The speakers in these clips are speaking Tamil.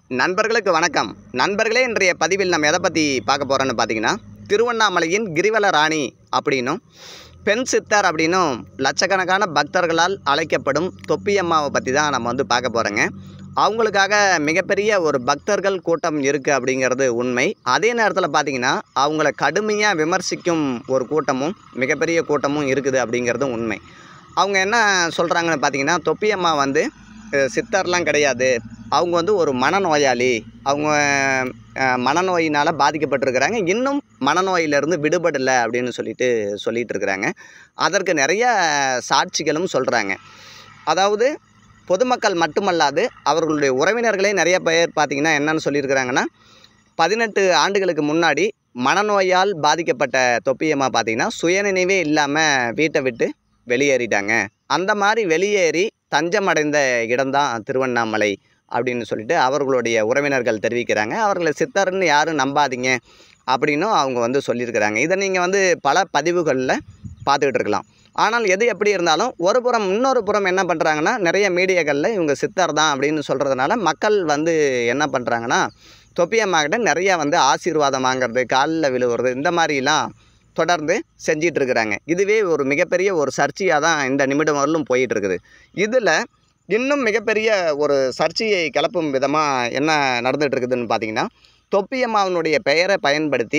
நண்பர்களுக்கு வணக்கம் நண்பர்களே இன்றைய பதிவில் நம்ம எதை பற்றி பார்க்க போகிறோன்னு பார்த்தீங்கன்னா திருவண்ணாமலையின் கிரிவல ராணி அப்படின்னும் பெண் சித்தர் அப்படின்னும் லட்சக்கணக்கான பக்தர்களால் அழைக்கப்படும் தொப்பியம்மாவை பற்றி தான் நம்ம வந்து பார்க்க போகிறோங்க அவங்களுக்காக மிகப்பெரிய ஒரு பக்தர்கள் கூட்டம் இருக்குது அப்படிங்கிறது உண்மை அதே நேரத்தில் பார்த்தீங்கன்னா அவங்கள கடுமையாக விமர்சிக்கும் ஒரு கூட்டமும் மிகப்பெரிய கூட்டமும் இருக்குது அப்படிங்கிறதும் உண்மை அவங்க என்ன சொல்கிறாங்கன்னு பார்த்தீங்கன்னா தொப்பியம்மா வந்து அஹ், சித்தர்லாம் கிடையாது அவங்க வந்து ஒரு மனநோயாளி அவங்க அஹ், மனநோயினால் பாதிக்கப்பட்டிருக்கிறாங்க இன்னும் மனநோயிலிருந்து விடுபடலை அப்படின்னு சொல்லிட்டு சொல்லிட்டு இருக்கிறாங்க அதற்கு நிறைய சாட்சிகளும் சொல்கிறாங்க அதாவது பொதுமக்கள் மட்டுமல்லாது அவர்களுடைய உறவினர்களே நிறைய பேர் பார்த்திங்கன்னா என்னன்னு சொல்லியிருக்கிறாங்கன்னா பதினெட்டு ஆண்டுகளுக்கு முன்னாடி மனநோயால் பாதிக்கப்பட்ட தொப்பியம்மா பார்த்திங்கன்னா சுயநினைவே இல்லாமல் வீட்டை விட்டு வெளியேறிட்டாங்க அந்த மாதிரி வெளியேறி தஞ்சமடைந்த இடம்தான் திருவண்ணாமலை அப்படின்னு சொல்லிட்டு அவர்களுடைய உறவினர்கள் தெரிவிக்கிறாங்க அவர்களை சித்தர்னு யாரும் நம்பாதீங்க அப்படின்னும் அவங்க வந்து சொல்லியிருக்கிறாங்க இதை நீங்கள் வந்து பல பதிவுகளில் பார்த்துக்கிட்டு இருக்கலாம் ஆனால் எது எப்படி இருந்தாலும் ஒரு புறம் இன்னொரு புறம் என்ன பண்ணுறாங்கன்னா நிறைய மீடியாக்களில் இவங்க சித்தர் தான் அப்படின்னு சொல்கிறதுனால மக்கள் வந்து என்ன பண்ணுறாங்கன்னா தொப்பியம்மாக்கிட்ட நிறையா வந்து ஆசீர்வாதம் வாங்குறது காலில் விழுவுறது இந்த மாதிரிலாம் தொடர்ந்து செஞ்சிட்டு இருக்கிறாங்க இதுவே ஒரு மிகப்பெரிய ஒரு சர்ச்சையாக தான் இந்த நிமிடம் வரலும் போயிட்டு இருக்குது இதில் இன்னும் மிகப்பெரிய ஒரு சர்ச்சையை கிளப்பும் விதமாக என்ன நடந்துட்டு இருக்குதுன்னு பார்த்தீங்கன்னா தொப்பியம்மாவினுடைய பெயரை பயன்படுத்தி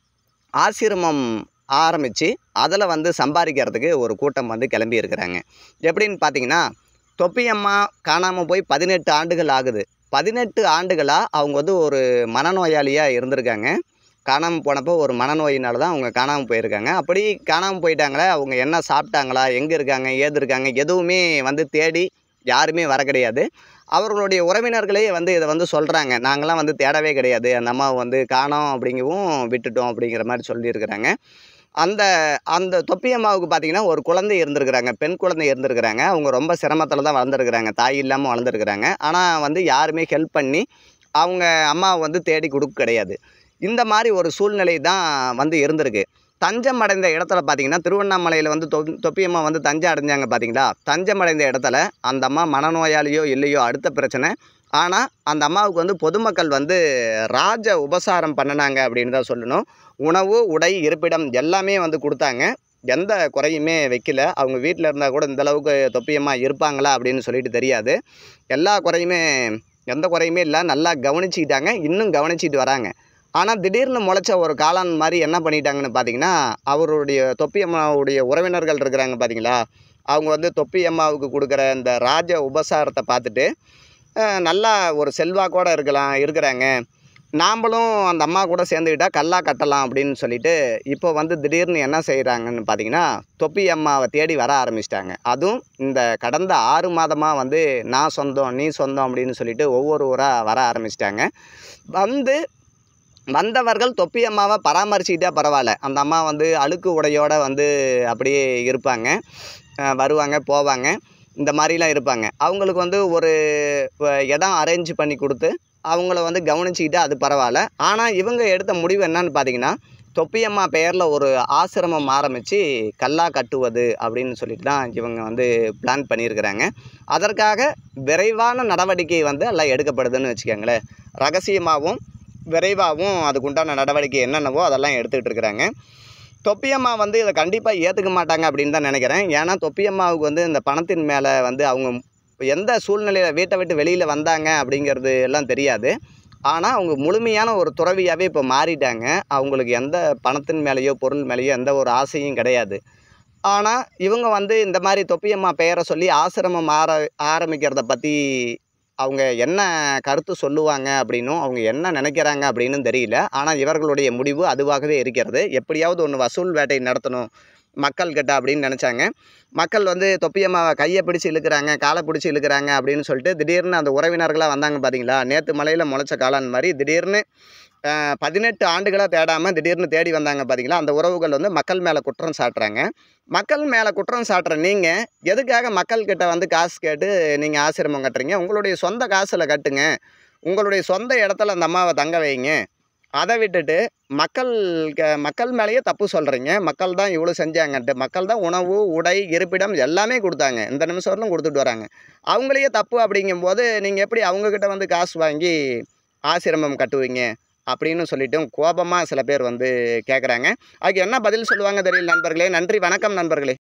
ஆசிரமம் ஆரம்பித்து அதில் வந்து சம்பாதிக்கிறதுக்கு ஒரு கூட்டம் வந்து கிளம்பி இருக்கிறாங்க எப்படின்னு பார்த்தீங்கன்னா தொப்பியம்மா காணாமல் போய் பதினெட்டு ஆண்டுகள் ஆகுது பதினெட்டு ஆண்டுகளாக அவங்க வந்து ஒரு மனநோயாளியாக இருந்திருக்காங்க காணாமல் போனப்போ ஒரு மனநோயினால தான் அவங்க காணாமல் போயிருக்காங்க அப்படி காணாமல் போயிட்டாங்களே அவங்க என்ன சாப்பிட்டாங்களா எங்கே இருக்காங்க ஏது இருக்காங்க எதுவுமே வந்து தேடி யாருமே வர கிடையாது அவர்களுடைய உறவினர்களே வந்து இதை வந்து சொல்கிறாங்க நாங்களாம் வந்து தேடவே கிடையாது அந்த அம்மாவை வந்து காணோம் அப்படிங்கவும் விட்டுட்டோம் அப்படிங்கிற மாதிரி சொல்லியிருக்கிறாங்க அந்த அந்த தொப்பி அம்மாவுக்கு பார்த்தீங்கன்னா ஒரு குழந்தை இருந்திருக்கிறாங்க பெண் குழந்தை இருந்திருக்கிறாங்க அவங்க ரொம்ப சிரமத்தில் தான் வளர்ந்துருக்குறாங்க தாய் இல்லாமல் வளர்ந்துருக்குறாங்க ஆனால் வந்து யாருமே ஹெல்ப் பண்ணி அவங்க அம்மாவை வந்து தேடி கொடுக்க கிடையாது இந்த மாதிரி ஒரு சூழ்நிலை தான் வந்து இருந்திருக்கு தஞ்சம் அடைந்த இடத்துல பார்த்தீங்கன்னா திருவண்ணாமலையில் வந்து தொ தொப்பியம்மா வந்து தஞ்சம் அடைஞ்சாங்க பார்த்தீங்களா தஞ்சம் அடைந்த இடத்துல அந்த அம்மா மனநோயாளியோ இல்லையோ அடுத்த பிரச்சனை ஆனால் அந்த அம்மாவுக்கு வந்து பொதுமக்கள் வந்து ராஜ உபசாரம் பண்ணினாங்க அப்படின்னு தான் சொல்லணும் உணவு உடை இருப்பிடம் எல்லாமே வந்து கொடுத்தாங்க எந்த குறையுமே வைக்கல அவங்க வீட்டில் இருந்தால் கூட இந்த அளவுக்கு தொப்பியமாக இருப்பாங்களா அப்படின்னு சொல்லிட்டு தெரியாது எல்லா குறையுமே எந்த குறையுமே இல்லை நல்லா கவனிச்சிக்கிட்டாங்க இன்னும் கவனிச்சிட்டு வராங்க ஆனால் திடீர்னு முளைச்ச ஒரு காளான் மாதிரி என்ன பண்ணிட்டாங்கன்னு பார்த்தீங்கன்னா அவருடைய தொப்பி அம்மாவுடைய உறவினர்கள் இருக்கிறாங்க பார்த்தீங்களா அவங்க வந்து தொப்பி அம்மாவுக்கு கொடுக்குற இந்த ராஜ உபசாரத்தை பார்த்துட்டு அஹ், நல்லா ஒரு செல்வாக்கோட இருக்கலாம் இருக்கிறாங்க நாம்பளும் அந்த அம்மா கூட சேர்ந்துக்கிட்டா கல்லா கட்டலாம் அப்படின்னு சொல்லிட்டு இப்போ வந்து திடீர்னு என்ன செய்கிறாங்கன்னு பார்த்தீங்கன்னா தொப்பி அம்மாவை தேடி வர ஆரம்பிச்சிட்டாங்க அதுவும் இந்த கடந்த ஆறு மாதமாக வந்து நான் சொந்தம் நீ சொந்தம் அப்படின்னு சொல்லிட்டு ஒவ்வொரு ஊராக வர ஆரம்பிச்சிட்டாங்க வந்து வந்தவர்கள் தொப்பி அம்மாவை பராமரிச்சுக்கிட்டா பரவாயில்ல அந்த அம்மா வந்து அழுக்கு உடையோட வந்து அப்படியே இருப்பாங்க அஹ் வருவாங்க போவாங்க இந்த மாதிரிலாம் இருப்பாங்க அவங்களுக்கு வந்து ஒரு அஹ், இடம் அரேஞ்ச் பண்ணி கொடுத்து அவங்கள வந்து கவனிச்சிக்கிட்டு அது பரவாயில்ல ஆனால் இவங்க எடுத்த முடிவு என்னன்னு பார்த்தீங்கன்னா தொப்பியம்மா பெயரில் ஒரு ஆசிரமம் ஆரம்பித்து கல்லா கட்டுவது அப்படின்னு சொல்லிட்டு தான் இவங்க வந்து பிளான் பண்ணியிருக்கிறாங்க அதற்காக விரைவான நடவடிக்கை வந்து எல்லாம் எடுக்கப்படுதுன்னு வச்சுக்கோங்களேன் ரகசியமாகவும் விரைவாகவும் அதுக்குண்டான நடவடிக்கை என்னென்னவோ அதெல்லாம் எடுத்துக்கிட்டு இருக்கிறாங்க தொப்பியம்மா வந்து இதை கண்டிப்பாக ஏற்றுக்க மாட்டாங்க அப்படின்னு தான் நினைக்கிறேன் ஏன்னா தொப்பியம்மாவுக்கு வந்து இந்த பணத்தின் மேலே வந்து அவங்க எந்த சூழ்நிலையில் வீட்டை விட்டு வெளியில் வந்தாங்க அப்படிங்கிறது எல்லாம் தெரியாது ஆனால் அவங்க முழுமையான ஒரு துறவியாகவே இப்போ மாறிட்டாங்க அவங்களுக்கு எந்த பணத்தின் மேலேயோ பொருள் மேலேயோ எந்த ஒரு ஆசையும் கிடையாது ஆனால் இவங்க வந்து இந்த மாதிரி தொப்பியம்மா பெயரை சொல்லி ஆசிரமம் ஆர ஆரம்பிக்கிறத பற்றி அவங்க என்ன கருத்து சொல்லுவாங்க அப்படின்னும் அவங்க என்ன நினைக்கிறாங்க அப்படின்னும் தெரியல ஆனால் இவர்களுடைய முடிவு அதுவாகவே இருக்கிறது எப்படியாவது ஒன்று வசூல் வேட்டை நடத்தணும் மக்கள் கிட்ட அப்படின்னு நினச்சாங்க மக்கள் வந்து தொப்பியம்மாவை கையை பிடிச்சி இழுக்கிறாங்க காலை பிடிச்சி இழுக்கிறாங்க அப்படின்னு சொல்லிட்டு திடீர்னு அந்த உறவினர்களாக வந்தாங்க பார்த்தீங்களா நேற்று மலையில் முளைச்ச காளான் மாதிரி திடீர்னு அஹ், பதினெட்டு ஆண்டுகளாக தேடாமல் திடீர்னு தேடி வந்தாங்க பார்த்தீங்களா அந்த உறவுகள் வந்து மக்கள் மேலே குற்றம் சாட்டுறாங்க மக்கள் மேலே குற்றம் சாட்டுற நீங்கள் எதுக்காக மக்கள்கிட்ட வந்து காசு கேட்டு நீங்கள் ஆசிரமம் கட்டுறீங்க உங்களுடைய சொந்த காசில் கட்டுங்க உங்களுடைய சொந்த இடத்துல அந்த அம்மாவை தங்க வைங்க அதை விட்டுட்டு மக்கள் க- மக்கள் மேலேயே தப்பு சொல்கிறீங்க மக்கள் தான் இவ்வளோ செஞ்சாங்கன்ட்டு மக்கள் தான் உணவு உடை இருப்பிடம் எல்லாமே கொடுத்தாங்க இந்த நிமிஷம் வரலும் கொடுத்துட்டு வராங்க அவங்களையே தப்பு அப்படிங்கும்போது நீங்கள் எப்படி அவங்கக்கிட்ட வந்து காசு வாங்கி ஆசிரமம் கட்டுவீங்க அப்படின்னு சொல்லிட்டும் கோபமாக சில பேர் வந்து கேட்குறாங்க அதுக்கு என்ன பதில் சொல்லுவாங்க தெரியல நண்பர்களே நன்றி வணக்கம் நண்பர்களே